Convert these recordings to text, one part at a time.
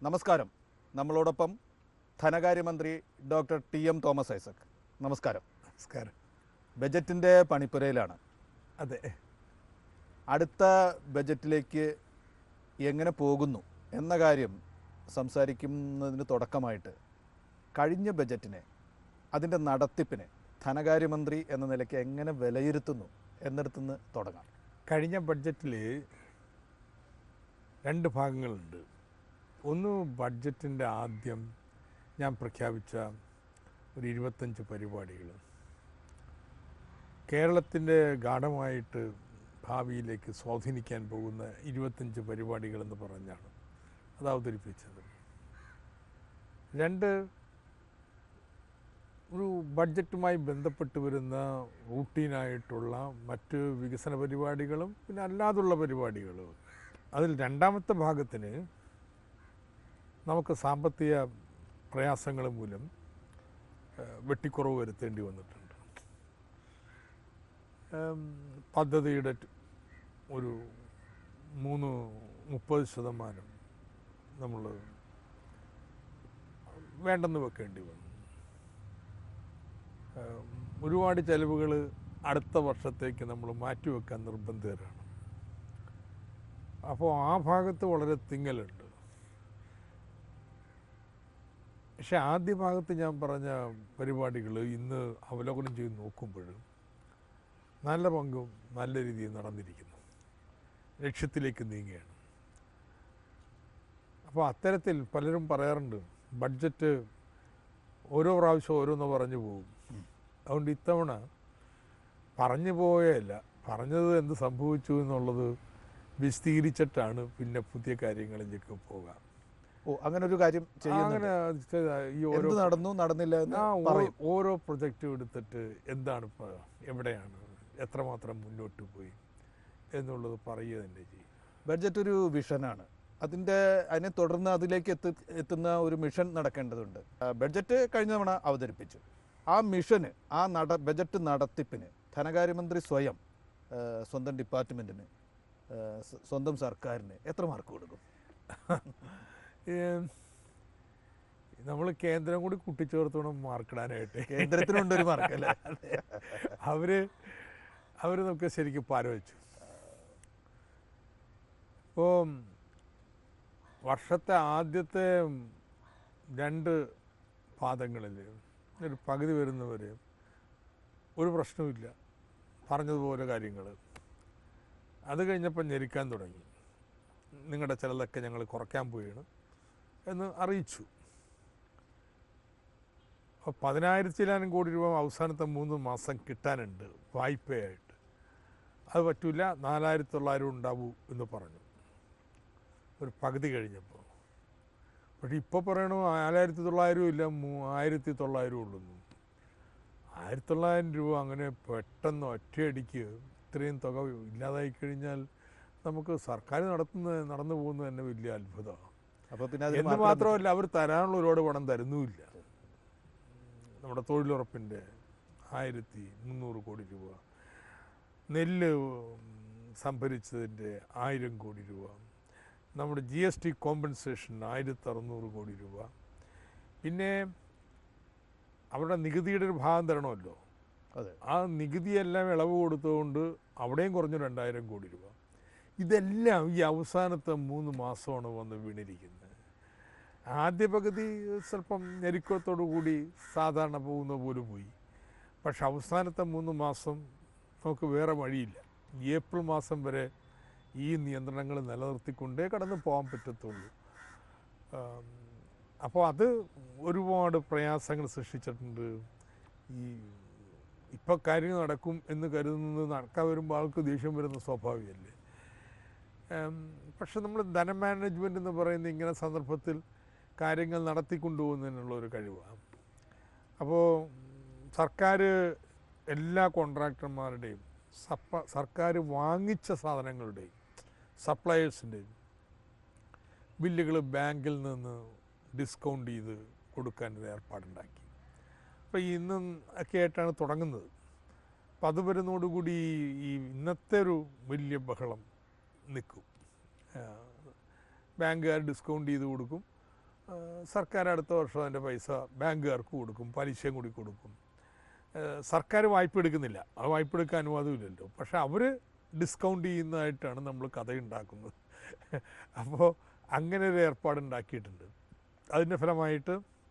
നമസ്കാരം നമ്മളോടൊപ്പം ധനകാര്യമന്ത്രി doctor T M Thomas Isaac നമസ്കാരം നമസ്കാരം ബജറ്റിൻ്റെ പണിപ്പുരയിലാണ് അതെ അടുത്ത ബജറ്റിലേക്ക് എങ്ങനെ പോകുന്നു എന്ന കാര്യം സംസാരിക്കുന്നതിന് തുടക്കമായിട്ട് കഴിഞ്ഞ ബജറ്റിനെ അതിൻ്റെ നടത്തിപ്പിനെ ധനകാര്യമന്ത്രി എന്ന നിലയ്ക്ക് എങ്ങനെ വിലയിരുത്തുന്നു എന്നിടത്തുനിന്ന് തുടങ്ങാം കഴിഞ്ഞ ബഡ്ജറ്റിൽ രണ്ട് ഭാഗങ്ങളുണ്ട് ഒന്ന് ബഡ്ജറ്റിൻ്റെ ആദ്യം ഞാൻ പ്രഖ്യാപിച്ച ഒരു ഇരുപത്തഞ്ച് പരിപാടികൾ കേരളത്തിൻ്റെ ഗാഠമായിട്ട് ഭാവിയിലേക്ക് സ്വാധീനിക്കാൻ പോകുന്ന ഇരുപത്തഞ്ച് പരിപാടികളെന്ന് പറഞ്ഞാണ് അത് അവതരിപ്പിച്ചത് രണ്ട് ഒരു ബഡ്ജറ്റുമായി ബന്ധപ്പെട്ട് വരുന്ന റൂട്ടീനായിട്ടുള്ള മറ്റ് വികസന പരിപാടികളും പിന്നെ അല്ലാതുള്ള പരിപാടികളും അതിൽ രണ്ടാമത്തെ ഭാഗത്തിന് നമുക്ക് സാമ്പത്തിക പ്രയാസങ്ങൾ മൂലം ഏഹ്, വെട്ടിക്കുറവ് വരുത്തേണ്ടി വന്നിട്ടുണ്ട് ഏം, പദ്ധതിയുടെ ട് ഒരു മൂന്ന് മുപ്പത് ശതമാനം നമ്മൾ വേണ്ടെന്ന് വെക്കേണ്ടി വന്നു ഏം, ഒരുപാട് ചെലവുകൾ അടുത്ത വർഷത്തേക്ക് നമ്മൾ മാറ്റിവെക്കാൻ നിർബന്ധിതരാണ് അപ്പോൾ ആ ഭാഗത്ത് വളരെ തിങ്ങലുണ്ട് പക്ഷെ ആദ്യ ഭാഗത്ത് ഞാൻ പറഞ്ഞ പരിപാടികൾ ഇന്ന് അവലോകനം ചെയ്ത് നോക്കുമ്പോൾ നല്ല പങ്കും നല്ല രീതിയിൽ നടന്നിരിക്കുന്നു ലക്ഷ്യത്തിലേക്ക് നീങ്ങുകയാണ് അപ്പോൾ അത്തരത്തിൽ പലരും പറയാറുണ്ട് ബഡ്ജറ്റ് ഓരോ പ്രാവശ്യം ഓരോന്ന് പറഞ്ഞു പോകും അതുകൊണ്ട് ഇത്തവണ പറഞ്ഞു പോയല്ല പറഞ്ഞത് എന്ത് സംഭവിച്ചു എന്നുള്ളത് വിശദീകരിച്ചിട്ടാണ് പിന്നെ പുതിയ കാര്യങ്ങളിലേക്ക് പോകാം ഓ അങ്ങനെ ഒരു കാര്യം ചെയ്യുന്നുണ്ട് അങ്ങനെ ചെയ്ത ഈ ഓരോ എന്ത് നടന്നു നടന്നില്ല എന്ന് ആ, ഓ- പറയും ഓരോ പ്രൊജക്റ്റും എടുത്തിട്ട് എന്താണ് ഇപ്പോൾ എവിടെയാണ് എത്രമാത്രം മുന്നോട്ട് പോയി എന്നുള്ളത് പറയുക തന്നെ ചെയ്യും ബഡ്ജറ്റ് ഒരു വിഷനാണ് അതിൻ്റെ അതിനെ തുടർന്ന് അതിലേക്ക് എത്തി എത്തുന്ന ഒരു മിഷൻ നടക്കേണ്ടതുണ്ട് ആ, ബഡ്ജറ്റ് കഴിഞ്ഞ തവണ അവതരിപ്പിച്ചു ആ മിഷന് ആ നട ബജറ്റ് നടത്തിപ്പിന് ധനകാര്യമന്ത്രി സ്വയം ആ, സ്വന്തം ഡിപ്പാർട്ട്മെൻറ്റിന് ആ, സ്വ- സ്വന്തം സർക്കാരിന് എത്ര മാർക്ക് കൊടുക്കും നമ്മൾ കേന്ദ്രം കൂടി കൂട്ടിച്ചേർത്തോണം മാർക്കിടാനായിട്ട് കേന്ദ്രത്തിനുണ്ട് ഒരു മാർക്ക് അല്ലേ അവര് അവർ നമുക്ക് ശരിക്കും പാര വെച്ചു ഇപ്പോൾ വർഷത്തെ ആദ്യത്തെ രണ്ട് പാദങ്ങളിൽ ഒരു പകുതി വരുന്നവർ ഒരു പ്രശ്നവുമില്ല പറഞ്ഞതുപോലെ കാര്യങ്ങൾ അത് കഴിഞ്ഞപ്പോൾ ഞെരിക്കാൻ തുടങ്ങി നിങ്ങളുടെ ചിലതൊക്കെ ഞങ്ങൾ കുറയ്ക്കാൻ പോവുകയാണ് എന്ന് അറിയിച്ചു അപ്പോൾ പതിനായിരത്തിലാനും കോടി രൂപ അവസാനത്തെ മൂന്ന് മാസം കിട്ടാനുണ്ട് വായ്പയായിട്ട് അത് പറ്റില്ല നാലായിരത്തി തൊള്ളായിരം ഉണ്ടാവൂ എന്ന് പറഞ്ഞു ഒരു പകുതി കഴിഞ്ഞപ്പോൾ പക്ഷെ ഇപ്പോൾ പറയണു നാലായിരത്തി തൊള്ളായിരവും ഇല്ല മൂവായിരത്തി തൊള്ളായിരവും ഉള്ളൂ ആയിരത്തി തൊള്ളായിരം രൂപ അങ്ങനെ പെട്ടെന്ന് ഒറ്റയടിക്ക് ഇത്രയും തുക ഇല്ലാതായി കഴിഞ്ഞാൽ നമുക്ക് സർക്കാർ നടത്തുന്ന നടന്നു പോകുന്നത് തന്നെ വലിയ അത്ഭുതമാണ് അപ്പോൾ പിന്നെ അതിന് എന്ന് മാർക്ക് മാത്രമല്ല അവർ തരാനുള്ള ഒരുപാട് പണം തരുന്നുമില്ല നമ്മുടെ തൊഴിലുറപ്പിൻ്റെ ആയിരത്തി മുന്നൂറ് കോടി രൂപ നെല്ല് സംഭരിച്ചതിൻ്റെ ആയിരം കോടി രൂപ നമ്മുടെ ജി എസ് ടി കോമ്പൻസേഷൻ ആയിരത്തി അറുന്നൂറ് കോടി രൂപ പിന്നെ അവരുടെ നികുതിയുടെ ഒരു ഭാഗം തരണമല്ലോ അതെ ആ നികുതിയെല്ലാം ഇളവ് കൊടുത്തുകൊണ്ട് അവിടെയും കുറഞ്ഞു രണ്ടായിരം കോടി രൂപ ഇതെല്ലാം ഈ അവസാനത്തെ മൂന്ന് മാസമാണ് വന്ന് വീണിരിക്കുന്നത് ആദ്യ പകുതി സ്വല്പം ഞെരുക്കത്തോടു കൂടി സാധാരണ പോകുന്ന പോലെ പോയി പക്ഷെ അവസാനത്തെ മൂന്ന് മാസം നമുക്ക് വേറെ വഴിയില്ല ഏപ്രിൽ മാസം വരെ ഈ നിയന്ത്രണങ്ങൾ നിലനിർത്തിക്കൊണ്ടേ കടന്നു പോകാൻ പറ്റത്തുള്ളൂ ആം, അപ്പോൾ അത് ഒരുപാട് പ്രയാസങ്ങൾ സൃഷ്ടിച്ചിട്ടുണ്ട് ഈ ഇപ്പോൾ കാര്യങ്ങൾ നടക്കും എന്ന് കരുതുന്നത് നടക്കാൻ വരുമ്പോൾ ആൾക്ക് ദേഷ്യം വരുന്ന സ്വാഭാവികമല്ലേ ഉം, പക്ഷെ നമ്മൾ ധന മാനേജ്മെൻറ്റ് എന്ന് പറയുന്ന ഇങ്ങനെ സന്ദർഭത്തിൽ കാര്യങ്ങൾ നടത്തിക്കൊണ്ടുപോകുന്നതിനുള്ള ഒരു കഴിവാണ് അപ്പോൾ സർക്കാർ എല്ലാ കോൺട്രാക്ടർമാരുടെയും സപ്പ സർക്കാർ വാങ്ങിച്ച സാധനങ്ങളുടെയും സപ്ലയേഴ്സിൻ്റെയും ബില്ലുകൾ ബാങ്കിൽ നിന്ന് ഡിസ്കൗണ്ട് ചെയ്ത് കൊടുക്കാൻ ഒരു ഏർപ്പാടുണ്ടാക്കി അപ്പോൾ ഇന്നും ഒക്കെ ആയിട്ടാണ് തുടങ്ങുന്നത് അപ്പം അത് വരുന്നതോടുകൂടി ഈ ഇന്നത്തെ ഒരു വലിയ ബഹളം നിൽക്കും ബാങ്കുകാർ ഡിസ്കൗണ്ട് ചെയ്ത് കൊടുക്കും ആ, സർക്കാർ അടുത്ത വർഷം അതിൻ്റെ പൈസ ബാങ്കുകാർക്ക് കൊടുക്കും പലിശയും കൂടി കൊടുക്കും ആ, സർക്കാർ വായ്പ എടുക്കുന്നില്ല ആ വായ്പ എടുക്കാൻ അനുവാദമില്ലല്ലോ പക്ഷെ അവർ ഡിസ്കൗണ്ട് ചെയ്യുന്നതായിട്ടാണ് നമ്മൾ കഥയുണ്ടാക്കുന്നത് അപ്പോൾ അങ്ങനെ ഒരു ഏർപ്പാടുണ്ടാക്കിയിട്ടുണ്ട് അതിൻ്റെ ഫലമായിട്ട്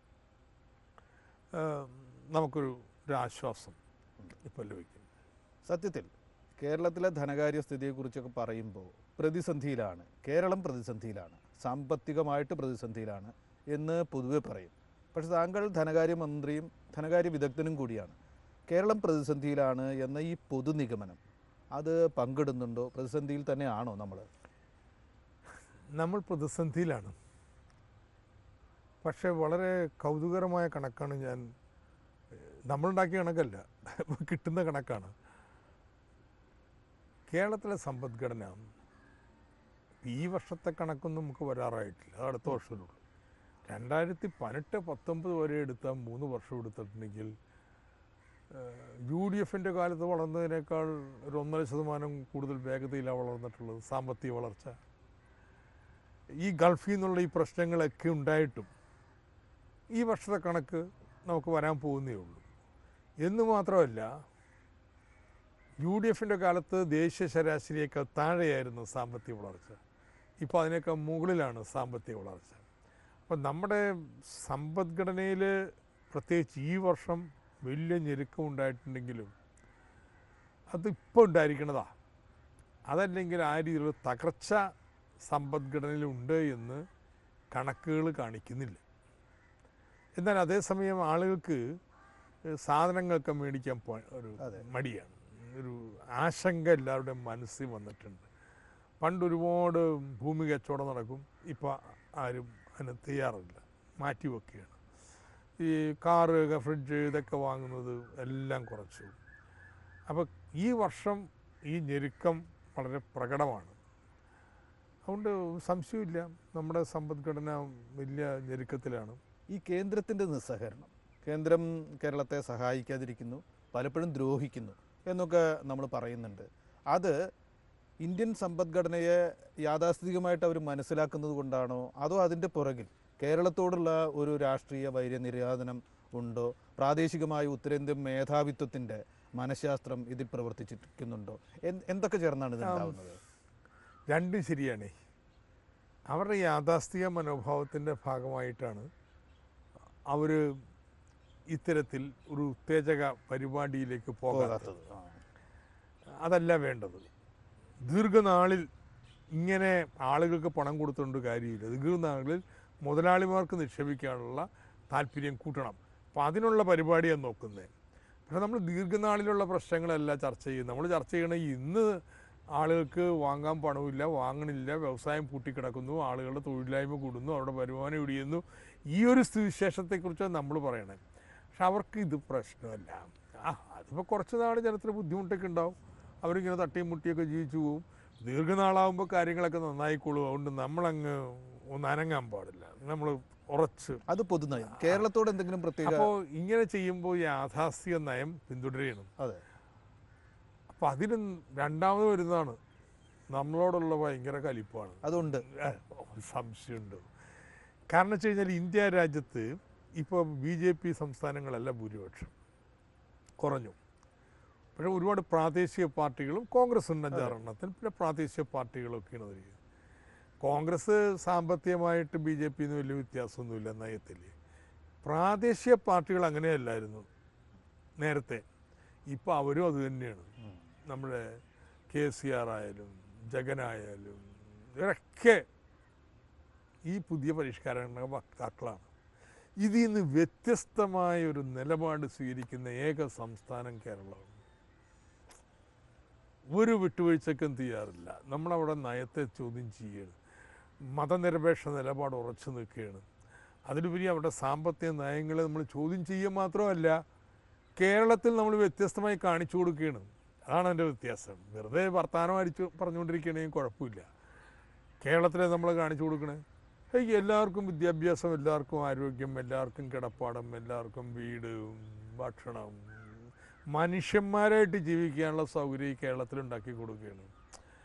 ആ, നമുക്കൊരു ഒരു ആശ്വാസം ഇപ്പോൾ ലഭിക്കും സത്യത്തിൽ കേരളത്തിലെ ധനകാര്യ സ്ഥിതിയെക്കുറിച്ചൊക്കെ പറയുമ്പോൾ പ്രതിസന്ധിയിലാണ് കേരളം പ്രതിസന്ധിയിലാണ് സാമ്പത്തികമായിട്ട് പ്രതിസന്ധിയിലാണ് എന്ന് പൊതുവെ പറയും പക്ഷെ താങ്കൾ ധനകാര്യ മന്ത്രിയും ധനകാര്യ വിദഗ്ധനും കൂടിയാണ് കേരളം പ്രതിസന്ധിയിലാണ് എന്ന ഈ പൊതു നിഗമനം അത് പങ്കിടുന്നുണ്ടോ പ്രതിസന്ധിയിൽ തന്നെയാണോ നമ്മൾ നമ്മൾ പ്രതിസന്ധിയിലാണ് പക്ഷേ വളരെ കൗതുകരമായ കണക്കാണ് ഞാൻ ഏഹ്, നമ്മളുണ്ടാക്കിയ കണക്കല്ല കിട്ടുന്ന കണക്കാണ് കേരളത്തിലെ സമ്പദ്ഘടന ഈ വർഷത്തെ കണക്കൊന്നും നമുക്ക് വരാറായിട്ടില്ല അത് അടുത്ത വർഷമുള്ളൂ രണ്ടായിരത്തി പതിനെട്ട് പത്തൊമ്പത് വരെ എടുത്ത മൂന്ന് വർഷം എടുത്തിട്ടുണ്ടെങ്കിൽ യു ഡി എഫിൻ്റെ കാലത്ത് വളർന്നതിനേക്കാൾ ഒരു ഒന്നര ശതമാനം കൂടുതൽ വേഗതയിലാണ് വളർന്നിട്ടുള്ളത് സാമ്പത്തിക വളർച്ച ഈ ഗൾഫിൽ നിന്നുള്ള ഈ പ്രശ്നങ്ങളൊക്കെ ഉണ്ടായിട്ടും ഈ വർഷത്തെ കണക്ക് നമുക്ക് വരാൻ പോകുന്നേ ഉള്ളൂ എന്ന് മാത്രമല്ല യു ഡി എഫിൻ്റെ കാലത്ത് ദേശീയ ശരാശരിയേക്കാൾ താഴെയായിരുന്നു സാമ്പത്തിക വളർച്ച ഇപ്പോൾ അതിനേക്കാൾ മുകളിലാണ് സാമ്പത്തിക വളർച്ച അപ്പം നമ്മുടെ സമ്പദ്ഘടനയിൽ പ്രത്യേകിച്ച് ഈ വർഷം വലിയ ഞെരുക്കം ഉണ്ടായിട്ടുണ്ടെങ്കിലും അതിപ്പോൾ ഉണ്ടായിരിക്കണതാ അതല്ലെങ്കിൽ ആ രീതിയിലുള്ള തകർച്ച സമ്പദ്ഘടനയിലുണ്ട് എന്ന് കണക്കുകൾ കാണിക്കുന്നില്ല എന്നാൽ അതേസമയം ആളുകൾക്ക് സാധനങ്ങളൊക്കെ മേടിക്കാൻ പോ ഒരു അതെ. മടിയാണ് ഒരു ആശങ്ക എല്ലാവരുടെയും മനസ്സിൽ വന്നിട്ടുണ്ട് പണ്ട് ഒരുപാട് ഭൂമി കച്ചവടം നടക്കും ഇപ്പോൾ ആരും അതിന് തയ്യാറില്ല മാറ്റി വെക്കുകയാണ് ഈ കാറ് ഫ്രിഡ്ജ് ഇതൊക്കെ വാങ്ങുന്നത് എല്ലാം കുറച്ചു അപ്പോൾ ഈ വർഷം ഈ ഞെരുക്കം വളരെ പ്രകടമാണ് അതുകൊണ്ട് സംശയമില്ല നമ്മുടെ സമ്പദ്ഘടന വലിയ ഞെരുക്കത്തിലാണ് ഈ കേന്ദ്രത്തിൻ്റെ നിസ്സഹകരണം കേന്ദ്രം കേരളത്തെ സഹായിക്കാതിരിക്കുന്നു പലപ്പോഴും ദ്രോഹിക്കുന്നു എന്നൊക്കെ നമ്മൾ പറയുന്നുണ്ട് അത് ഇന്ത്യൻ സമ്പദ്ഘടനയെ യാഥാസ്ഥിതികമായിട്ട് അവർ മനസ്സിലാക്കുന്നത് കൊണ്ടാണോ അതോ അതിൻ്റെ പുറകിൽ കേരളത്തോടുള്ള ഒരു രാഷ്ട്രീയ വൈര്യനിര്യാതനം ഉണ്ടോ പ്രാദേശികമായ ഉത്തരേന്ത്യൻ മേധാവിത്വത്തിൻ്റെ മനഃശാസ്ത്രം ഇതിൽ പ്രവർത്തിച്ചിരിക്കുന്നുണ്ടോ എന്ത് എന്തൊക്കെ ചേർന്നാണ് ഇത് ഉണ്ടാവുന്നത് രണ്ടും ശരിയാണ് അവരുടെ യാഥാസ്ഥിക മനോഭാവത്തിൻ്റെ ഭാഗമായിട്ടാണ് അവർ ഇത്തരത്തിൽ ഒരു ഉത്തേജക പരിപാടിയിലേക്ക് പോകാത്തത് പോകാത്തത് ആ. അതല്ല വേണ്ടത് ദീർഘനാളിൽ ഇങ്ങനെ ആളുകൾക്ക് പണം കൊടുത്തുകൊണ്ട് കാര്യമില്ല ദീർഘനാളിൽ മുതലാളിമാർക്ക് നിക്ഷേപിക്കാനുള്ള താല്പര്യം കൂട്ടണം അപ്പം അതിനുള്ള പരിപാടിയാണ് നോക്കുന്നത് പക്ഷെ നമ്മൾ ദീർഘനാളിലുള്ള പ്രശ്നങ്ങളല്ല ചർച്ച ചെയ്യുന്നത് നമ്മൾ ചർച്ച ചെയ്യണത് ഇന്ന് ആളുകൾക്ക് വാങ്ങാൻ പണമില്ല വാങ്ങണില്ല വ്യവസായം പൂട്ടിക്കിടക്കുന്നു ആളുകളുടെ തൊഴിലില്ലായ്മ കൂടുന്നു അവരുടെ വരുമാനം ഇടിയുന്നു ഈ ഒരു സ്ഥിതിവിശേഷത്തെക്കുറിച്ചാണ് നമ്മൾ പറയണത് പക്ഷെ അവർക്ക് ഇത് പ്രശ്നമല്ല ആ അതിപ്പോൾ കുറച്ച് നാൾ ജനത്തിന് ബുദ്ധിമുട്ടൊക്കെ ഉണ്ടാവും അവരിങ്ങനെ തട്ടിയും മുട്ടിയൊക്കെ ജീവിച്ചു പോവും ദീർഘനാളാകുമ്പോൾ കാര്യങ്ങളൊക്കെ നന്നായിക്കോളും അതുകൊണ്ട് നമ്മളങ്ങ് ഒന്ന് അനങ്ങാൻ പാടില്ല നമ്മൾ ഉറച്ച് അത് പൊതുനയം കേരളത്തോട് എന്തെങ്കിലും പ്രത്യേക അപ്പോൾ ഇങ്ങനെ ചെയ്യുമ്പോൾ യാഥാസ്ഥിക നയം പിന്തുടരണം അതെ അപ്പോൾ അതിന് രണ്ടാമത് വരുന്നതാണ് നമ്മളോടുള്ള ഭയങ്കര കലിപ്പാണ് അതുണ്ട് ഏഹ്, സംശയമുണ്ട് കാരണം വെച്ച് കഴിഞ്ഞാൽ ഇന്ത്യ രാജ്യത്ത് ഇപ്പോൾ ബി ജെ പി സംസ്ഥാനങ്ങളല്ല ഭൂരിപക്ഷം കുറഞ്ഞു പക്ഷേ ഒരുപാട് പ്രാദേശിക പാർട്ടികളും കോൺഗ്രസ് ഉണ്ട് അഞ്ചാറെണ്ണത്തിൽ പിന്നെ പ്രാദേശിക പാർട്ടികളൊക്കെയാണ് അതിൽ കോൺഗ്രസ് സാമ്പത്തികമായിട്ട് ബി ജെ പിന്ന് വലിയ വ്യത്യാസമൊന്നുമില്ല നയത്തിൽ പ്രാദേശിക പാർട്ടികൾ അങ്ങനെയല്ലായിരുന്നു നേരത്തെ ഇപ്പോൾ അവരും അത് തന്നെയാണ് നമ്മുടെ കെ സി ആർ ആയാലും ജഗനായാലും ഇവരൊക്കെ ഈ പുതിയ പരിഷ്കാരങ്ങളുടെ വക്താക്കളാണ് ഇതിൽ നിന്ന് വ്യത്യസ്തമായ ഒരു നിലപാട് സ്വീകരിക്കുന്ന ഏക സംസ്ഥാനം കേരളമാണ് ഒരു വിട്ടുവീഴ്ചക്കും തയ്യാറില്ല നമ്മളവിടെ നയത്തെ ചോദ്യം ചെയ്യുകയാണ് മതനിരപേക്ഷ നിലപാട് ഉറച്ചു നിൽക്കുകയാണ് അതിലുപരി അവിടെ സാമ്പത്തിക നയങ്ങളെ നമ്മൾ ചോദ്യം ചെയ്യുക മാത്രമല്ല കേരളത്തിൽ നമ്മൾ വ്യത്യസ്തമായി കാണിച്ചു കൊടുക്കുകയാണ് അതാണ് എൻ്റെ വ്യത്യാസം വെറുതെ വർത്തമാനം അടിച്ചു പറഞ്ഞുകൊണ്ടിരിക്കുകയാണെങ്കിൽ കുഴപ്പമില്ല കേരളത്തിലെ നമ്മൾ കാണിച്ചു കൊടുക്കണേ ഹേയ് എല്ലാവർക്കും വിദ്യാഭ്യാസം എല്ലാവർക്കും ആരോഗ്യം എല്ലാവർക്കും കിടപ്പാടം എല്ലാവർക്കും വീട് ഭക്ഷണം മനുഷ്യന്മാരായിട്ട് ജീവിക്കാനുള്ള സൗകര്യം ഈ കേരളത്തിൽ ഉണ്ടാക്കി കൊടുക്കുകയാണ്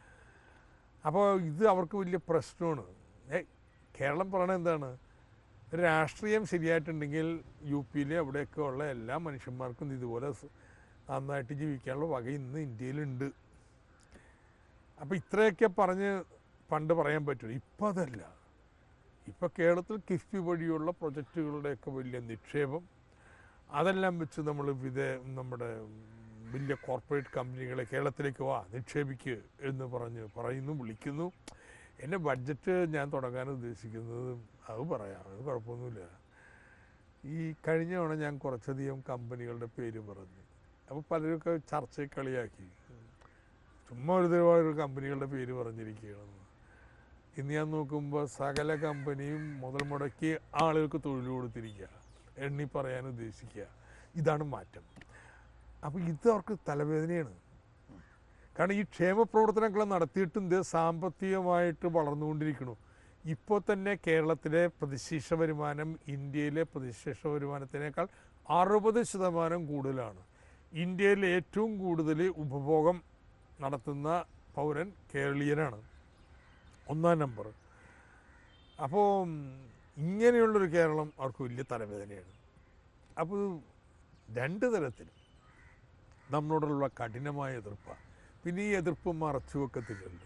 അപ്പോൾ ഇത് അവർക്ക് വലിയ പ്രശ്നമാണ് ഏയ് കേരളം പറയണത് എന്താണ് രാഷ്ട്രീയം ശരിയായിട്ടുണ്ടെങ്കിൽ യു പിയിൽ അവിടെയൊക്കെ ഉള്ള എല്ലാ മനുഷ്യന്മാർക്കും ഇതുപോലെ സ് നന്നായിട്ട് ജീവിക്കാനുള്ള വക ഇന്ന് ഇന്ത്യയിലുണ്ട് അപ്പോൾ ഇത്രയൊക്കെ പറഞ്ഞ് പണ്ട് പറയാൻ പറ്റും ഇപ്പം അതല്ല ഇപ്പോൾ കേരളത്തിൽ കിഫ്ബി വഴിയുള്ള പ്രൊജക്റ്റുകളുടെയൊക്കെ വലിയ നിക്ഷേപം അതെല്ലാം വെച്ച് നമ്മൾ വിദേ നമ്മുടെ വലിയ കോർപ്പറേറ്റ് കമ്പനികളെ കേരളത്തിലേക്ക് വാ നിക്ഷേപിക്ക് എന്ന് പറഞ്ഞ് പറയുന്നു വിളിക്കുന്നു എൻ്റെ ബഡ്ജറ്റ് ഞാൻ തുടങ്ങാൻ ഉദ്ദേശിക്കുന്നത് അത് പറയാം അത് കുഴപ്പമൊന്നുമില്ല ഈ കഴിഞ്ഞ തവണ ഞാൻ കുറച്ചധികം കമ്പനികളുടെ പേര് പറഞ്ഞു അപ്പോൾ പലരൊക്കെ ചർച്ചയിൽ കളിയാക്കി ചുമ്മാ ഒരു ഒരുപാട് കമ്പനികളുടെ പേര് പറഞ്ഞിരിക്കുകയാണ് ഇന്ന് ഞാൻ നോക്കുമ്പോൾ സകല കമ്പനിയും മുതൽ മുടക്കി ആളുകൾക്ക് തൊഴിൽ കൊടുത്തിരിക്കുക എണ്ണി പറയാൻ ഉദ്ദേശിക്കുക ഇതാണ് മാറ്റം അപ്പോൾ ഇത് അവർക്ക് തലവേദനയാണ് കാരണം ഈ ക്ഷേമ പ്രവർത്തനങ്ങൾ നടത്തിയിട്ടും ഇത് സാമ്പത്തികമായിട്ട് വളർന്നുകൊണ്ടിരിക്കുന്നു ഇപ്പോൾ തന്നെ കേരളത്തിലെ പ്രതിശീർഷ വരുമാനം ഇന്ത്യയിലെ പ്രതിശീർഷ വരുമാനത്തിനേക്കാൾ അറുപത് ശതമാനം കൂടുതലാണ് ഇന്ത്യയിൽ ഏറ്റവും കൂടുതൽ ഉപഭോഗം നടത്തുന്ന പൗരൻ കേരളീയനാണ് ഒന്നാം നമ്പർ അപ്പോൾ ഇങ്ങനെയുള്ളൊരു കേരളം അവർക്ക് വലിയ തലവേദനയാണ് അപ്പോൾ രണ്ട് തരത്തിൽ നമ്മളോടുള്ള കഠിനമായ എതിർപ്പാണ് പിന്നെ ഈ എതിർപ്പ് മറച്ചു വെക്കത്തില്ലല്ലോ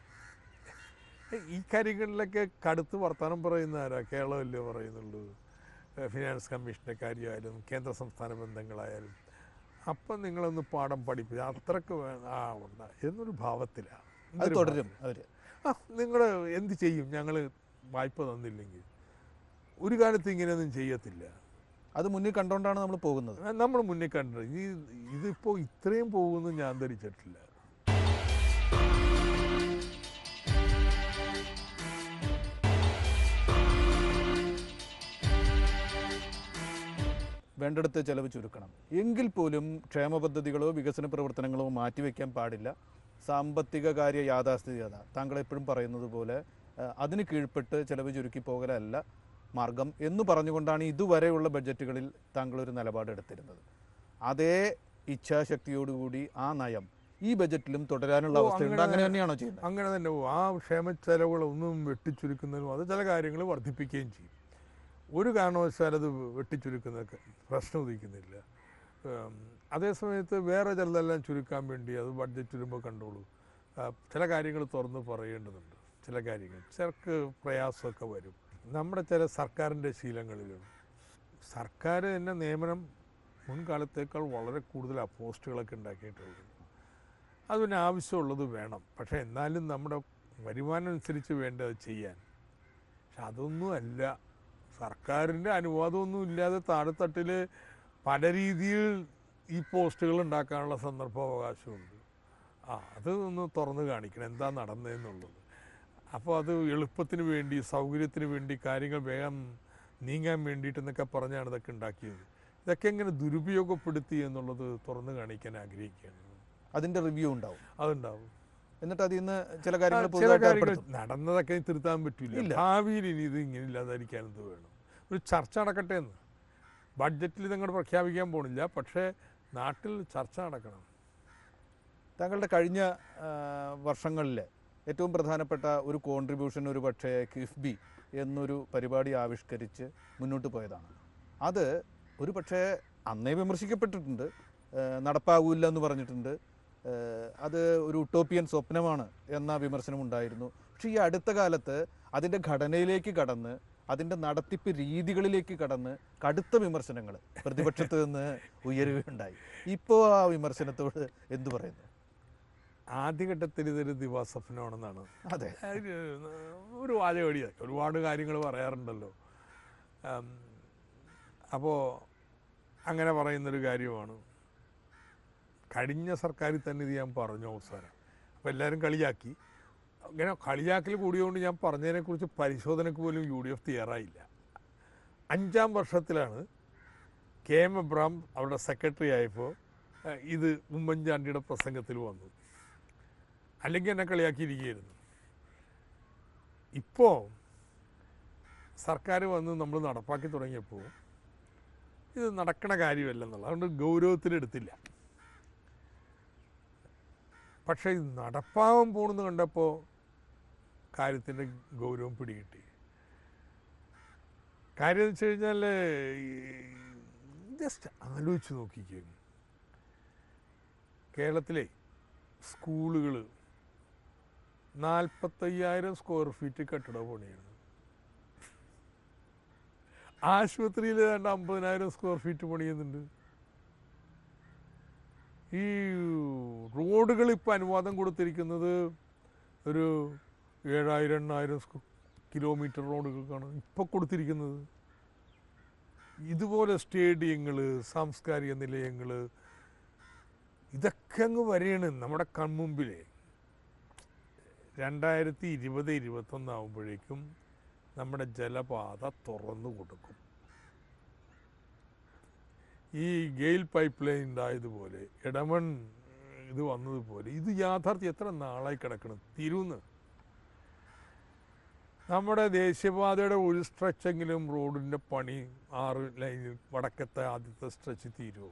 ഈ കാര്യങ്ങളിലൊക്കെ കടുത്ത് വർത്തമാനം പറയുന്ന ആരാ കേരളമല്ലേ പറയുന്നുള്ളൂ ഏഹ് ഫിനാൻസ് കമ്മീഷൻ്റെ കാര്യമായാലും കേന്ദ്ര സംസ്ഥാന ബന്ധങ്ങളായാലും അപ്പം നിങ്ങളൊന്ന് പാഠം പഠിപ്പിച്ച അത്രക്ക് വേ- ആ ഉണ്ട് എന്നൊരു ഭാവത്തിലാണ് അത് തുടരും അവർ ആ നിങ്ങൾ എന്ത് ചെയ്യും ഞങ്ങൾ വായ്പ തന്നില്ലെങ്കിൽ ഒരു കാലത്ത് ഇങ്ങനെയൊന്നും ചെയ്യത്തില്ല അത് മുന്നിൽ കണ്ടുകൊണ്ടാണ് നമ്മൾ പോകുന്നത് നമ്മൾ മുന്നിൽ കണ്ടത് ഈ ഇതിപ്പോൾ ഇത്രയും പോകുമെന്ന് ഞാൻ ധരിച്ചിട്ടില്ല വേണ്ടെടുത്ത് ചെലവ് ചുരുക്കണം എങ്കിൽ പോലും ക്ഷേമ പദ്ധതികളോ വികസന പ്രവർത്തനങ്ങളോ മാറ്റിവെക്കാൻ പാടില്ല സാമ്പത്തിക കാര്യ യാഥാസ്ഥിതികത താങ്കൾ എപ്പോഴും പറയുന്നത് പോലെ ആ, അതിന് കീഴ്പ്പെട്ട് ചെലവ് ചുരുക്കി പോകലല്ല മാർഗം എന്ന് പറഞ്ഞുകൊണ്ടാണ് ഇതുവരെയുള്ള ബഡ്ജറ്റുകളിൽ താങ്കൾ ഒരു നിലപാടെടുത്തിരുന്നത് അതേ ഇച്ഛാശക്തിയോടുകൂടി ആ നയം ഈ ബഡ്ജറ്റിലും തുടരാനുള്ള ഓ, അവസ്ഥയുണ്ട് അങ്ങനെ അങ്ങനെ തന്നെയാണോ ചെയ്യുന്നത് അങ്ങനെ തന്നെ പോകും. ആ ക്ഷേമ ചെലവുകളൊന്നും വെട്ടിച്ചുരുക്കുന്നതിനും അത് ചില കാര്യങ്ങൾ വർദ്ധിപ്പിക്കുകയും ചെയ്യും ഒരു കാരണവശാലും അത് വെട്ടിച്ചുരുക്കുന്ന ക- പ്രശ്നം ഉദിക്കുന്നില്ല ഉം, അതേസമയത്ത് വേറെ ചിലതെല്ലാം ചുരുക്കാൻ വേണ്ടി അത് ബഡ്ജറ്റ് വരുമ്പോൾ കണ്ടോളൂ ആ, ചില കാര്യങ്ങൾ തുറന്ന് പറയേണ്ടതുണ്ട് ചില കാര്യങ്ങൾ ചിലർക്ക് പ്രയാസമൊക്കെ വരും നമ്മുടെ ചില സർക്കാരിൻ്റെ ശീലങ്ങളിലും സർക്കാർ തന്നെ നിയമനം മുൻകാലത്തേക്കാൾ വളരെ കൂടുതൽ ആ പോസ്റ്റുകളൊക്കെ ഉണ്ടാക്കിയിട്ടുള്ളത് അത് പിന്നെ ആവശ്യമുള്ളത് വേണം പക്ഷേ എന്നാലും നമ്മുടെ വരുമാനം അനുസരിച്ച് വേണ്ടത് ചെയ്യാൻ പക്ഷെ അതൊന്നും അല്ല സർക്കാരിൻ്റെ അനുവാദമൊന്നും ഇല്ലാതെ താഴെത്തട്ടിൽ പല രീതിയിൽ ഈ പോസ്റ്റുകൾ ഉണ്ടാക്കാനുള്ള സന്ദർഭാവകാശമുണ്ട് ആ അത് ഒന്ന് തുറന്ന് കാണിക്കണം എന്താ നടന്നതെന്നുള്ളത് അപ്പോൾ അത് എളുപ്പത്തിന് വേണ്ടി സൗകര്യത്തിന് വേണ്ടി കാര്യങ്ങൾ വേഗം നീങ്ങാൻ വേണ്ടിയിട്ടെന്നൊക്കെ പറഞ്ഞാണ് ഇതൊക്കെ ഉണ്ടാക്കിയത് ഇതൊക്കെ എങ്ങനെ ദുരുപയോഗപ്പെടുത്തി എന്നുള്ളത് തുറന്ന് കാണിക്കാൻ ആഗ്രഹിക്കുകയാണ് അതിന്റെ റിവ്യൂ ഉണ്ടാവും അതുണ്ടാവും എന്നിട്ട് അതിൽ നിന്ന് ചില കാര്യങ്ങൾ ആ, ചില പുതുതായിട്ട് കാര്യങ്ങൾ ഏർപ്പെടുത്തും നടന്നതൊക്കെ തിരുത്താൻ പറ്റില്ല ഇല്ല. ഭാവിയിൽ ഇനി ഇത് ഇങ്ങനെ ഇല്ലാതായിരിക്കാൻ എന്ത് വേണം ഒരു ചർച്ച നടക്കട്ടെ എന്ന് ബഡ്ജറ്റിൽ ഇതങ്ങോട്ട് പ്രഖ്യാപിക്കാൻ പോണില്ല പക്ഷേ നാട്ടിൽ ചർച്ച നടക്കണം താങ്കളുടെ കഴിഞ്ഞ ആ, വർഷങ്ങളിലെ ഏറ്റവും പ്രധാനപ്പെട്ട ഒരു കോൺട്രിബ്യൂഷൻ ഒരു പക്ഷേ കിഫ്ബി എന്നൊരു പരിപാടി ആവിഷ്കരിച്ച് മുന്നോട്ട് പോയതാണ് അത് ഒരു പക്ഷേ അന്നേ വിമർശിക്കപ്പെട്ടിട്ടുണ്ട് ആ, നടപ്പാകൂല്ല എന്ന് പറഞ്ഞിട്ടുണ്ട് ആ, അത് ഒരു ഉട്ടോപ്പിയൻ സ്വപ്നമാണ് എന്ന വിമർശനം ഉണ്ടായിരുന്നു പക്ഷേ ഈ അടുത്ത കാലത്ത് അതിൻ്റെ ഘടനയിലേക്ക് കടന്ന് അതിൻ്റെ നടത്തിപ്പ് രീതികളിലേക്ക് കടന്ന് കടുത്ത വിമർശനങ്ങൾ പ്രതിപക്ഷത്ത് നിന്ന് ഉയരുകയുണ്ടായി ഇപ്പോൾ ആ വിമർശനത്തോട് എന്തു പറയുന്നു ആദ്യഘട്ടത്തിൽ ഇതൊരു ദിവാസ്വപ്നമാണെന്നാണ് അതെ അതിന് ഒരു വാചകടിയാണ് ഒരുപാട് കാര്യങ്ങൾ പറയാറുണ്ടല്ലോ അപ്പോൾ അങ്ങനെ പറയുന്നൊരു കാര്യമാണ് കഴിഞ്ഞ സർക്കാരിൽ തന്നെ ഇത് ഞാൻ പറഞ്ഞു അവസാനം അപ്പോൾ എല്ലാവരും കളിയാക്കി അങ്ങനെ കളിയാക്കൽ കൂടിയതുകൊണ്ട് ഞാൻ പറഞ്ഞതിനെക്കുറിച്ച് പരിശോധനയ്ക്ക് പോലും യു ഡി എഫ് തയ്യാറായില്ല അഞ്ചാം വർഷത്തിലാണ് കെ എം എബ്രാം അവരുടെ സെക്രട്ടറി ആയപ്പോൾ ഏഹ്, ഇത് ഉമ്മൻചാണ്ടിയുടെ പ്രസംഗത്തിൽ വന്നു അല്ലെങ്കിൽ എന്നെ കളിയാക്കിയിരിക്കുകയായിരുന്നു ഇപ്പോൾ സർക്കാർ വന്ന് നമ്മൾ നടപ്പാക്കി തുടങ്ങിയപ്പോൾ ഇത് നടക്കണ കാര്യമല്ലെന്നുള്ളത് അതുകൊണ്ട് ഗൗരവത്തിലെടുത്തില്ല പക്ഷേ ഇത് നടപ്പാവാൻ പോണെന്ന് കണ്ടപ്പോൾ കാര്യത്തിൻ്റെ ഗൗരവം പിടികിട്ടി കാര്യം എന്ന് വെച്ച് കഴിഞ്ഞാൽ ജസ്റ്റ് ആലോചിച്ച് നോക്കിക്കേ കേരളത്തിലെ സ്കൂളുകൾ നാൽപ്പത്തയ്യായിരം സ്ക്വയർ ഫീറ്റ് കെട്ടിട പണിയാണ് ആശുപത്രിയിൽ ഏതാണ്ട് അമ്പതിനായിരം സ്ക്വയർ ഫീറ്റ് പണിയുന്നുണ്ട് ഈ റോഡുകൾ ഇപ്പോൾ അനുവാദം കൊടുത്തിരിക്കുന്നത് ഒരു ഏഴായിരം എണ്ണായിരം സ്കു കിലോമീറ്റർ റോഡുകൾക്കാണ് ഇപ്പോൾ കൊടുത്തിരിക്കുന്നത് ഇതുപോലെ സ്റ്റേഡിയങ്ങൾ സാംസ്കാരിക നിലയങ്ങൾ ഇതൊക്കെ അങ്ങ് വരെയാണ് നമ്മുടെ കൺമുമ്പിലെ രണ്ടായിരത്തി ഇരുപത് ഇരുപത്തൊന്നാകുമ്പോഴേക്കും നമ്മുടെ ജലപാത തുറന്നു കൊടുക്കും ഈ ഗെയിൽ പൈപ്പ് ലൈൻ ഉണ്ടായതുപോലെ ഇടമൺ ഇത് വന്നതുപോലെ ഇത് യാഥാർത്ഥ്യം എത്ര നാളായി കിടക്കണം തിരുന്ന് നമ്മുടെ ദേശീയപാതയുടെ ഒരു സ്ട്രെച്ചെങ്കിലും റോഡിൻ്റെ പണി ആറ് ലൈനിൽ വടക്കത്തെ ആദ്യത്തെ സ്ട്രെച്ച് തീരുമോ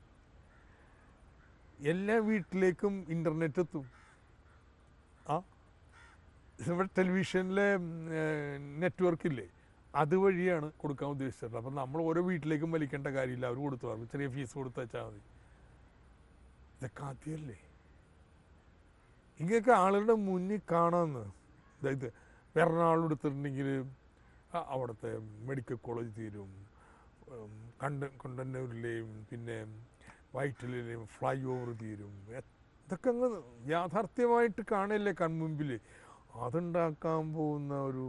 എല്ലാ വീട്ടിലേക്കും ഇൻ്റർനെറ്റ് എത്തും ആ ഇവിടെ ടെലിവിഷനിലെ നെറ്റ്വർക്ക് ഇല്ലേ അതുവഴിയാണ് കൊടുക്കാൻ ഉദ്ദേശിച്ചിട്ടുള്ളത് അപ്പം നമ്മൾ ഓരോ വീട്ടിലേക്കും വലിക്കേണ്ട കാര്യമില്ല അവർ കൊടുത്തു പറയും ചെറിയ ഫീസ് കൊടുത്തു വെച്ചാൽ മതി ഇതൊക്കെ ആദ്യമല്ലേ ഇങ്ങനെയൊക്കെ ആളുകളുടെ മുന്നിൽ കാണാമെന്ന് അതായത് എറണാകുളം എടുത്തിട്ടുണ്ടെങ്കിൽ അ- അവിടുത്തെ മെഡിക്കൽ കോളേജ് തീരും ഉം, കണ്ട കൊണ്ടന്നൂരിലെയും പിന്നെ വൈറ്റിലെയും ഫ്ലൈ ഓവർ തീരും എ- ഇതൊക്കെ അങ്ങ് യാഥാർത്ഥ്യമായിട്ട് കാണല്ലേ കൺമുമ്പിൽ അതുണ്ടാക്കാൻ പോകുന്ന ഒരു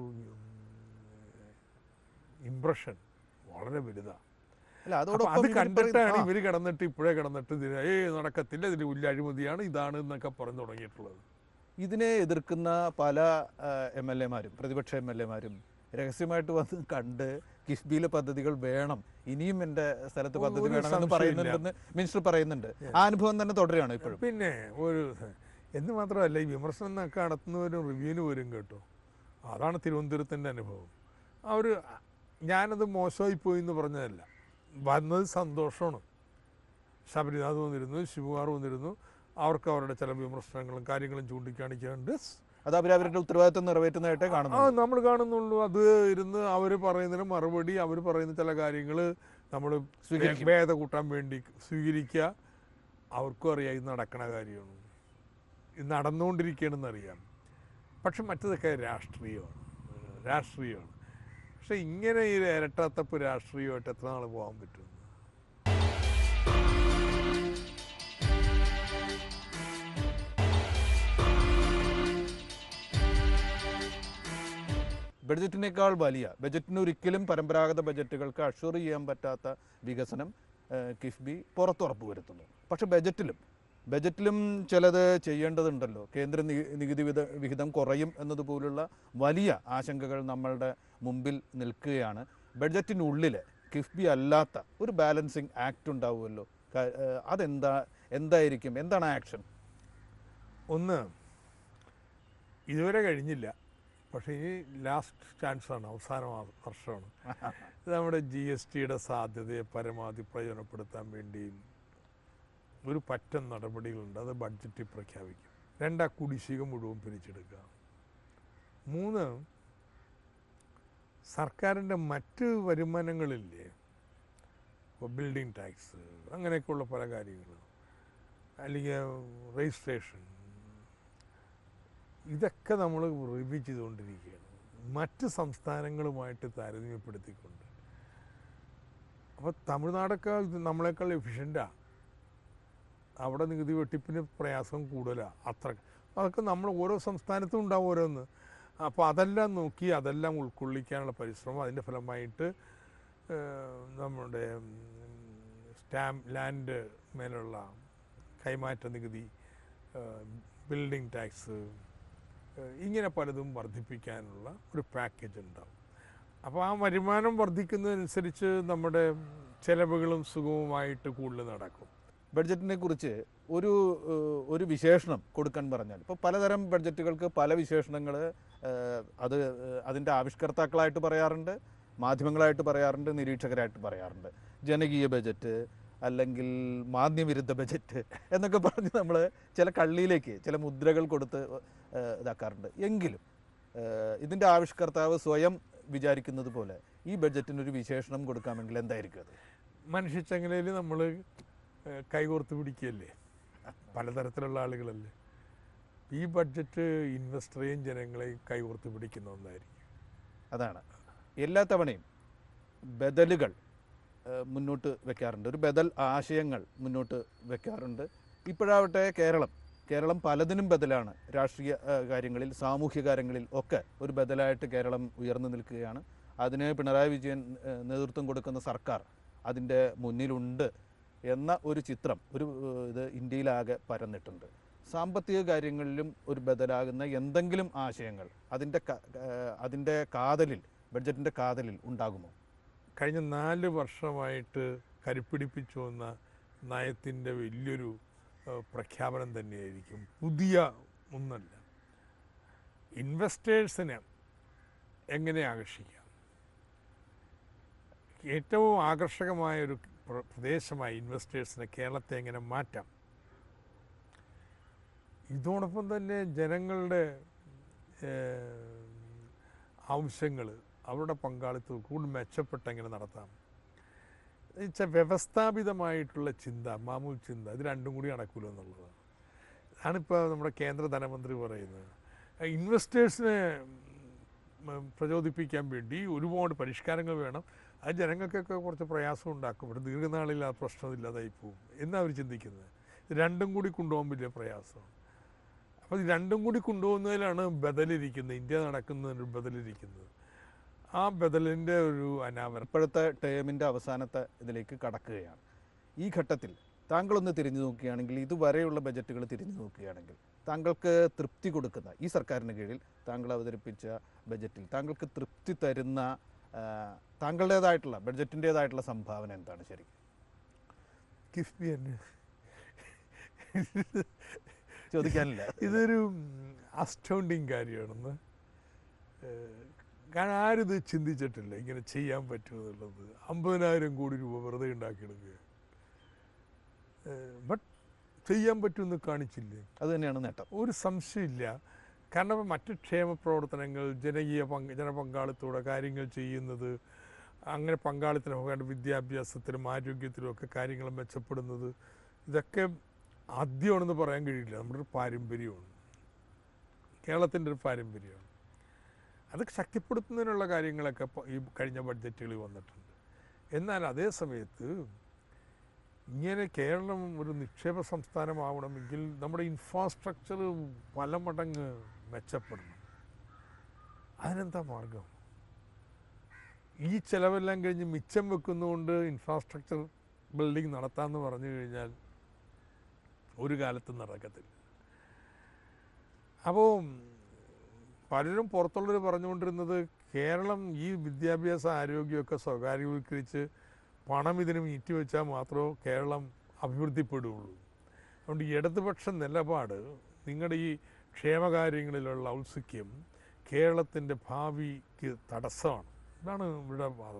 ഇമ്പ്രഷൻ വളരെ വലുതാണ് അല്ല അപ്പൊ അതോടൊപ്പം അത് ഇവര് കണ്ടിട്ടാണ് പറയുന്ന- ആ, ഇവർ കിടന്നിട്ട് ഇപ്പോഴേ കിടന്നിട്ട് ഇതിന് ഏ നടക്കത്തില്ല ഇതിൽ വലിയ അഴിമതിയാണ് ഇതാണ് എന്നൊക്കെ പറഞ്ഞു തുടങ്ങിയിട്ടുള്ളത് ഇതിനെ എതിർക്കുന്ന പല എം എൽ എമാരും പ്രതിപക്ഷ എം എൽ എമാരും രഹസ്യമായിട്ട് വന്ന് കണ്ട് കിഫ്ബിയിലെ പദ്ധതികൾ വേണം ഇനിയും എൻ്റെ സ്ഥലത്ത് ഒരു- പദ്ധതി ഒരു വേണമെന്ന് സംശയമില്ല. പറയുന്നുണ്ടെന്ന് മിനിസ്റ്റർ പറയുന്നുണ്ട് ആ അനുഭവം തന്നെ തുടരുകയാണ് ഇപ്പോഴും പിന്നെ ഒരു എന്ന് മാത്രമല്ല ഈ വിമർശനം എന്നൊക്കെ നടത്തുന്നവരും റിവ്യൂവിന് വരും കേട്ടോ അതാണ് തിരുവനന്തപുരത്തിൻ്റെ അനുഭവം അവർ ഞാനത് മോശമായി പോയി എന്ന് പറഞ്ഞതല്ല വന്നത് സന്തോഷമാണ് ശബരിനാഥ് വന്നിരുന്നു ശിവകുമാർ വന്നിരുന്നു അവർക്ക് അവരുടെ ചില വിമർശനങ്ങളും കാര്യങ്ങളും ചൂണ്ടിക്കാണിക്കാണ്ട് അത് അവർ അവരുടെ ഉത്തരവാദിത്വം നിറവേറ്റുന്നതായിട്ടേ ആ കാണുന്നു നമ്മൾ കാണുന്നുള്ളൂ അത് ഇരുന്ന് അവർ പറയുന്നതിന് മറുപടി അവർ പറയുന്ന ചില കാര്യങ്ങൾ നമ്മൾ സ്വീകരിക്കും. വേദ കൂട്ടാൻ വേണ്ടി സ്വീകരിക്കുക അവർക്കും അറിയാം ഇത് നടക്കണ കാര്യമാണ് ഇത് നടന്നുകൊണ്ടിരിക്കുകയാണെന്ന് അറിയാം പക്ഷെ മറ്റതൊക്കെ രാഷ്ട്രീയമാണ് രാഷ്ട്രീയമാണ് പക്ഷെ ഇങ്ങനെ ഈ ഇരട്ടത്തപ്പ് രാഷ്ട്രീയമായിട്ട് എത്ര നാൾ പോകാൻ പറ്റും ബഡ്ജറ്റിനേക്കാൾ വലിയ ബജറ്റിന് ഒരിക്കലും പരമ്പരാഗത ബജറ്റുകൾക്ക് അഷുർ ചെയ്യാൻ പറ്റാത്ത വികസനം ഏഹ്, കിഫ്ബി പുറത്തുറപ്പ് വരുത്തുന്നു പക്ഷെ ബജറ്റിലും ബജറ്റിലും ചിലത് ചെയ്യേണ്ടതുണ്ടല്ലോ കേന്ദ്ര നി- നികുതി വിധ- വിഹിതം കുറയും എന്നതുപോലുള്ള വലിയ ആശങ്കകൾ നമ്മളുടെ മുമ്പിൽ നിൽക്കുകയാണ് ബഡ്ജറ്റിനുള്ളിൽ കിഫ്ബി അല്ലാത്ത ഒരു ബാലൻസിങ് ആക്ട് ഉണ്ടാവുമല്ലോ ക- ഏഹ്, അതെന്താ എന്തായിരിക്കും എന്താണ് ആക്ഷൻ ഒന്ന് ഇതുവരെ കഴിഞ്ഞില്ല പക്ഷേ ഇനി ലാസ്റ്റ് ചാൻസാണ് അവസാന മാ- വർഷമാണ് ഇത് നമ്മുടെ ജി എസ് ടിയുടെ സാധ്യതയെ പരമാവധി പ്രയോജനപ്പെടുത്താൻ വേണ്ടി ഒരു പറ്റം നടപടികളുണ്ട് അത് ബഡ്ജറ്റിൽ പ്രഖ്യാപിക്കും രണ്ടാ കുടിശ്ശിക മുഴുവൻ പിരിച്ചെടുക്കുക മൂന്ന് സർക്കാരിൻ്റെ മറ്റ് വരുമാനങ്ങളില്ലേ ഇപ്പോൾ ബിൽഡിംഗ് ടാക്സ് അങ്ങനെയൊക്കെയുള്ള പല കാര്യങ്ങൾ അല്ലെങ്കിൽ രജിസ്ട്രേഷൻ ഇതൊക്കെ നമ്മൾ റിവ്യൂ ചെയ്തുകൊണ്ടിരിക്കുകയാണ് മറ്റ് സംസ്ഥാനങ്ങളുമായിട്ട് താരതമ്യപ്പെടുത്തിക്കൊണ്ട് അപ്പോൾ തമിഴ്നാടൊക്കെ ഇത് നമ്മളെക്കാൾ എഫിഷ്യൻ്റാണ് അവിടെ നികുതി വെട്ടിപ്പിന് പ്രയാസം കൂടുതലാണ് അത്ര അതൊക്കെ നമ്മൾ ഓരോ സംസ്ഥാനത്തും ഉണ്ടാവും ഓരോന്ന് അപ്പോൾ അതെല്ലാം നോക്കി അതെല്ലാം ഉൾക്കൊള്ളിക്കാനുള്ള പരിശ്രമം അതിൻ്റെ ഫലമായിട്ട് ഏഹ്, നമ്മുടെ സ്റ്റാമ്പ് ലാൻഡ് മേലുള്ള കൈമാറ്റ നികുതി ബിൽഡിംഗ് ടാക്സ് ഇങ്ങനെ പലതും വർദ്ധിപ്പിക്കാനുള്ള ഒരു പാക്കേജ് ഉണ്ടാവും അപ്പോൾ ആ വരുമാനം വർദ്ധിക്കുന്നതനുസരിച്ച് നമ്മുടെ ചിലവുകളും സുഗമമായിട്ട് കൂടുതൽ നടക്കും ബഡ്ജറ്റിനെ കുറിച്ച് ഒരു ഏഹ്, ഒരു വിശേഷണം കൊടുക്കാൻ പറഞ്ഞാൽ ഇപ്പോൾ പലതരം ബഡ്ജറ്റുകൾക്ക് പല വിശേഷണങ്ങൾ അത് ഏഹ്, അതിൻ്റെ ആവിഷ്കർത്താക്കളായിട്ട് പറയാറുണ്ട് മാധ്യമങ്ങളായിട്ട് പറയാറുണ്ട് നിരീക്ഷകരായിട്ട് പറയാറുണ്ട് ജനകീയ ബജറ്റ് അല്ലെങ്കിൽ മാന്യവിരുദ്ധ ബജറ്റ് എന്നൊക്കെ പറഞ്ഞ് നമ്മൾ ചില കള്ളിയിലേക്ക് ചില മുദ്രകൾ കൊടുത്ത് ഏഹ്, ഇതാക്കാറുണ്ട് എങ്കിലും ഏഹ്, ഇതിൻ്റെ ആവിഷ്കർത്താവ് സ്വയം വിചാരിക്കുന്നത് പോലെ ഈ ബഡ്ജറ്റിനൊരു വിശേഷണം കൊടുക്കാമെങ്കിൽ എന്തായിരിക്കും അത് മനുഷ്യച്ചങ്ങലയിൽ നമ്മൾ കൈകോർത്ത് പിടിക്കുകയല്ലേ പലതരത്തിലുള്ള ആളുകളല്ലേ ഈ ബഡ്ജറ്റ് ഇൻവെസ്റ്ററെയും ജനങ്ങളെയും കൈകോർത്ത് പിടിക്കുന്ന ഒന്നായിരിക്കും അതാണ് എല്ലാ തവണയും ബദലുകൾ ഏഹ്, മുന്നോട്ട് വെക്കാറുണ്ട് ഒരു ബദൽ ആശയങ്ങൾ മുന്നോട്ട് വെക്കാറുണ്ട് ഇപ്പോഴാവട്ടെ കേരളം കേരളം പലതിനും ബദലാണ് രാഷ്ട്രീയ ഏഹ്, കാര്യങ്ങളിൽ സാമൂഹ്യ കാര്യങ്ങളിൽ ഒക്കെ ഒരു ബദലായിട്ട് കേരളം ഉയർന്നു നിൽക്കുകയാണ് അതിന് പിണറായി വിജയൻ ഏഹ്, നേതൃത്വം കൊടുക്കുന്ന സർക്കാർ അതിൻ്റെ മുന്നിലുണ്ട് എന്ന ഒരു ചിത്രം ഒരു ഏഹ്, ഇത് ഇന്ത്യയിലാകെ പരന്നിട്ടുണ്ട് സാമ്പത്തിക കാര്യങ്ങളിലും ഒരു ബദലാകുന്ന എന്തെങ്കിലും ആശയങ്ങൾ അതിൻ്റെ ക- ഏഹ്, അതിൻ്റെ കാതലിൽ ബഡ്ജറ്റിൻ്റെ കാതലിൽ ഉണ്ടാകുമോ കഴിഞ്ഞ നാല് വർഷമായിട്ട് കരുപ്പിടിപ്പിച്ചു വന്ന നയത്തിൻ്റെ വലിയൊരു ഏഹ്, പ്രഖ്യാപനം തന്നെയായിരിക്കും പുതിയ ഒന്നല്ല ഇൻവെസ്റ്റേഴ്സിനെ എങ്ങനെ ആകർഷിക്കാം ഏറ്റവും ആകർഷകമായ ഒരു പ്ര- പ്രദേശമായി ഇൻവെസ്റ്റേഴ്സിനെ കേരളത്തെ എങ്ങനെ മാറ്റാം ഇതോടൊപ്പം തന്നെ ജനങ്ങളുടെ ആവശ്യങ്ങൾ അവരുടെ പങ്കാളിത്തം കൂടുതൽ മെച്ചപ്പെട്ട് എങ്ങനെ നടത്താം വെച്ചാൽ വ്യവസ്ഥാപിതമായിട്ടുള്ള ചിന്ത മാമൂൽ ചിന്ത ഇത് രണ്ടും കൂടി നടക്കുമല്ലോ എന്നുള്ളതാണ് അതാണിപ്പോൾ നമ്മുടെ കേന്ദ്ര ധനമന്ത്രി പറയുന്നത് ഇൻവെസ്റ്റേഴ്സിനെ ഉം, പ്രചോദിപ്പിക്കാൻ വേണ്ടി ഒരുപാട് പരിഷ്കാരങ്ങൾ വേണം അത് ജനങ്ങൾക്കൊക്കെ കുറച്ച് പ്രയാസം ഉണ്ടാക്കും ഇവിടെ ദീർഘനാളിൽ ആ പ്രശ്നം ഇല്ലാതായി പോകും എന്നാണ് അവർ ചിന്തിക്കുന്നത് ഇത് രണ്ടും കൂടി കൊണ്ടുപോകാൻ വലിയ പ്രയാസമാണ് അപ്പോൾ ഇത് രണ്ടും കൂടി കൊണ്ടുപോകുന്നതിലാണ് ബദലിരിക്കുന്നത് ഇന്ത്യ നടക്കുന്നതിന് ബദലിരിക്കുന്നത് ആ ബദലിൻ്റെ ഒരു അനാവരണം ഇപ്പോഴത്തെ ടേമിൻ്റെ അവസാനത്തെ ഇതിലേക്ക് കടക്കുകയാണ് ഈ ഘട്ടത്തിൽ താങ്കളൊന്ന് തിരിഞ്ഞു നോക്കുകയാണെങ്കിൽ ഇതുവരെയുള്ള ബജറ്റുകൾ തിരിഞ്ഞു നോക്കുകയാണെങ്കിൽ താങ്കൾക്ക് തൃപ്തി കൊടുക്കുന്ന ഈ സർക്കാരിന് കീഴിൽ താങ്കൾ അവതരിപ്പിച്ച ബജറ്റിൽ താങ്കൾക്ക് തൃപ്തി തരുന്ന ആ, താങ്കളുടേതായിട്ടുള്ള ബഡ്ജറ്റിൻ്റേതായിട്ടുള്ള സംഭാവന എന്താണ് ശരി കിഫ്ബി തന്നെ ചോദിക്കാനില്ല ഇതൊരു അസ്റ്റൗണ്ടിങ് കാര്യമാണെന്ന് ഏഹ്, കാരണം ആരിത് ചിന്തിച്ചിട്ടില്ല ഇങ്ങനെ ചെയ്യാൻ പറ്റുമെന്നുള്ളത് അമ്പതിനായിരം കോടി രൂപ വെറുതെ ഉണ്ടാക്കിയെടുക്കുക ബട്ട് ചെയ്യാൻ പറ്റുമെന്ന് കാണിച്ചില്ലേ അത് തന്നെയാണ് നേട്ടം ഒരു സംശയമില്ല കാരണം മറ്റ് ക്ഷേമ പ്രവർത്തനങ്ങൾ ജനകീയ പങ്ക് ജനപങ്കാളിത്തോടെ കാര്യങ്ങൾ ചെയ്യുന്നത് അങ്ങനെ പങ്കാളിത്തം വേണ്ട വിദ്യാഭ്യാസത്തിലും ആരോഗ്യത്തിലും ഒക്കെ കാര്യങ്ങൾ മെച്ചപ്പെടുന്നത് ഇതൊക്കെ ആദ്യമാണെന്ന് പറയാൻ കഴിയില്ല നമ്മുടെ ഒരു പാരമ്പര്യമാണ് കേരളത്തിൻ്റെ ഒരു പാരമ്പര്യമാണ് അത് ശക്തിപ്പെടുത്തുന്നതിനുള്ള കാര്യങ്ങളൊക്കെ ഇപ്പൊ ഈ കഴിഞ്ഞ ബഡ്ജറ്റുകളിൽ വന്നിട്ടുണ്ട് എന്നാൽ അതേ സമയത്ത് ഇങ്ങനെ കേരളം ഒരു നിക്ഷേപ സംസ്ഥാനമാവണമെങ്കിൽ നമ്മുടെ ഇൻഫ്രാസ്ട്രക്ചർ പല മടങ്ങ് മെച്ചപ്പെടണം അതിനെന്താ മാർഗം ഈ ചിലവെല്ലാം കഴിഞ്ഞ് മിച്ചം വെക്കുന്നതുകൊണ്ട് ഇൻഫ്രാസ്ട്രക്ചർ ബിൽഡിംഗ് നടത്താമെന്ന് പറഞ്ഞു കഴിഞ്ഞാൽ ഒരു കാലത്തും നടക്കത്തില്ല അപ്പോൾ പലരും പുറത്തുള്ളവർ പറഞ്ഞുകൊണ്ടിരുന്നത് കേരളം ഈ വിദ്യാഭ്യാസ ആരോഗ്യമൊക്കെ സ്വകാര്യവൽക്കരിച്ച് പണം ഇതിന് നീട്ടിവെച്ചാൽ മാത്രമേ കേരളം അഭിവൃദ്ധിപ്പെടുകയുള്ളൂ അതുകൊണ്ട് ഈ ഇടതുപക്ഷ നിലപാട് നിങ്ങളുടെ ഈ ക്ഷേമകാര്യങ്ങളിലുള്ള ഔത്സുക്യം കേരളത്തിൻ്റെ ഭാവിക്ക് തടസ്സമാണ് ഇതാണ് ഇവിടെ വാദം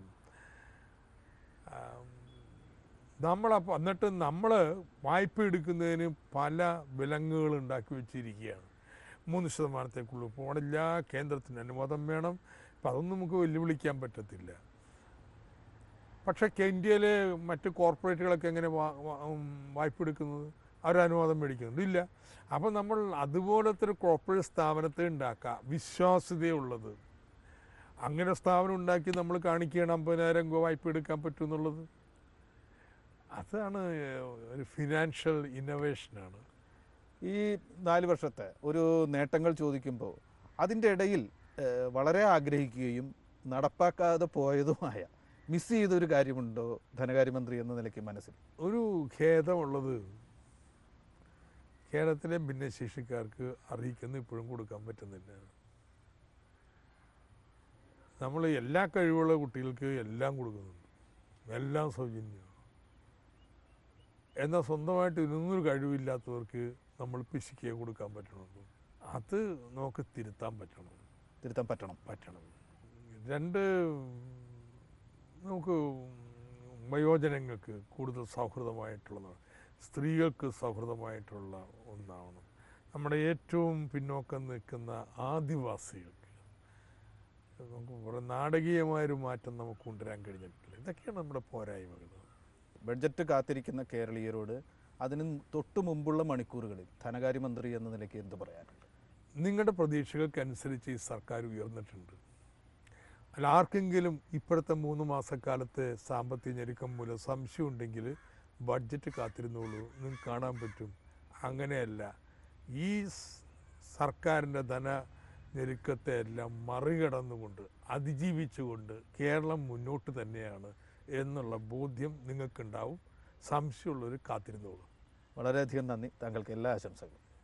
നമ്മളപ്പോൾ എന്നിട്ട് നമ്മൾ വായ്പ എടുക്കുന്നതിന് പല വിലങ്ങുകൾ ഉണ്ടാക്കി വെച്ചിരിക്കുകയാണ് മൂന്ന് ശതമാനത്തേക്കുള്ളൂ പോണില്ല കേന്ദ്രത്തിന് അനുവാദം വേണം അപ്പം അതൊന്നും നമുക്ക് വെല്ലുവിളിക്കാൻ പറ്റത്തില്ല പക്ഷേ കെ- ഇന്ത്യയിലെ മറ്റ് കോർപ്പറേറ്റുകളൊക്കെ എങ്ങനെ വാ- വാ- ഉം, വായ്പ എടുക്കുന്നത് അവർ അനുവാദം മേടിക്കുന്നുണ്ട് ഇല്ല അപ്പം നമ്മൾ അതുപോലത്തെ ഒരു കോർപ്പറേറ്റ് സ്ഥാപനത്തെ ഉണ്ടാക്കുക വിശ്വാസ്യതയുള്ളത് അങ്ങനെ സ്ഥാപനം ഉണ്ടാക്കി നമ്മൾ കാണിക്കുകയാണ് അമ്പതിനായിരം രൂപ വായ്പ എടുക്കാൻ പറ്റും എന്നുള്ളത് അതാണ് ഒരു ഫിനാൻഷ്യൽ ഇന്നോവേഷനാണ് ഈ നാല് വർഷത്തെ ഒരു നേട്ടങ്ങൾ ചോദിക്കുമ്പോൾ അതിൻ്റെ ഇടയിൽ ഏഹ്, വളരെ ആഗ്രഹിക്കുകയും നടപ്പാക്കാതെ പോയതുമായ മിസ് ചെയ്തൊരു കാര്യമുണ്ടോ ധനകാര്യമന്ത്രി എന്ന നിലയ്ക്ക് മനസ്സിൽ ഒരു ഖേദമുള്ളത് കേരളത്തിലെ ഭിന്നശേഷിക്കാർക്ക് അറിയിക്കുന്ന ഇപ്പോഴും കൊടുക്കാൻ പറ്റുന്നില്ല നമ്മൾ എല്ലാ കഴിവുള്ള കുട്ടികൾക്ക് എല്ലാം കൊടുക്കുന്നുണ്ട് എല്ലാം സൗജന്യമാണ് എന്നാൽ സ്വന്തമായിട്ട് ഇതിനൊന്നും കഴിവില്ലാത്തവർക്ക് നമ്മൾ പിശിക്കേ കൊടുക്കാൻ പറ്റണുള്ളൂ അത് നമുക്ക് തിരുത്താൻ പറ്റണം തിരുത്താൻ പറ്റണം പറ്റണം രണ്ട് നമുക്ക് വയോജനങ്ങൾക്ക് കൂടുതൽ സൗഹൃദമായിട്ടുള്ളതാണ് സ്ത്രീകൾക്ക് സൗഹൃദമായിട്ടുള്ള ഒന്നാവണം നമ്മുടെ ഏറ്റവും പിന്നോക്കം നിൽക്കുന്ന ആദിവാസികൾക്ക് നമുക്ക് വളരെ നാടകീയമായൊരു മാറ്റം നമുക്ക് കൊണ്ടുവരാൻ കഴിഞ്ഞിട്ടില്ല ഇതൊക്കെയാണ് നമ്മുടെ പോരായ്മകൾ ബഡ്ജറ്റ് കാത്തിരിക്കുന്ന കേരളീയരോട് അതിന് തൊട്ടു മുമ്പുള്ള മണിക്കൂറുകളിൽ ധനകാര്യമന്ത്രി എന്ന നിലയ്ക്ക് എന്ത് പറയാനുണ്ട് നിങ്ങളുടെ പ്രതീക്ഷകൾക്കനുസരിച്ച് ഈ സർക്കാർ ഉയർന്നിട്ടുണ്ട് അല്ല ആർക്കെങ്കിലും ഇപ്പോഴത്തെ മൂന്ന് മാസക്കാലത്തെ സാമ്പത്തിക ഞെരുക്കം മൂലം സംശയമുണ്ടെങ്കിൽ ബഡ്ജറ്റ് കാത്തിരുന്നോളൂ നിങ്ങൾക്ക് കാണാൻ പറ്റും അങ്ങനെയല്ല ഈ സ് സർക്കാരിൻ്റെ ധന ഞെരുക്കത്തെ എല്ലാം മറികടന്നുകൊണ്ട് അതിജീവിച്ചുകൊണ്ട് കേരളം മുന്നോട്ട് തന്നെയാണ് എന്നുള്ള ബോധ്യം നിങ്ങൾക്കുണ്ടാവും സംശയമുള്ളവർ കാത്തിരുന്നോളൂ വളരെയധികം നന്ദി താങ്കൾക്ക് എല്ലാ ആശംസകളും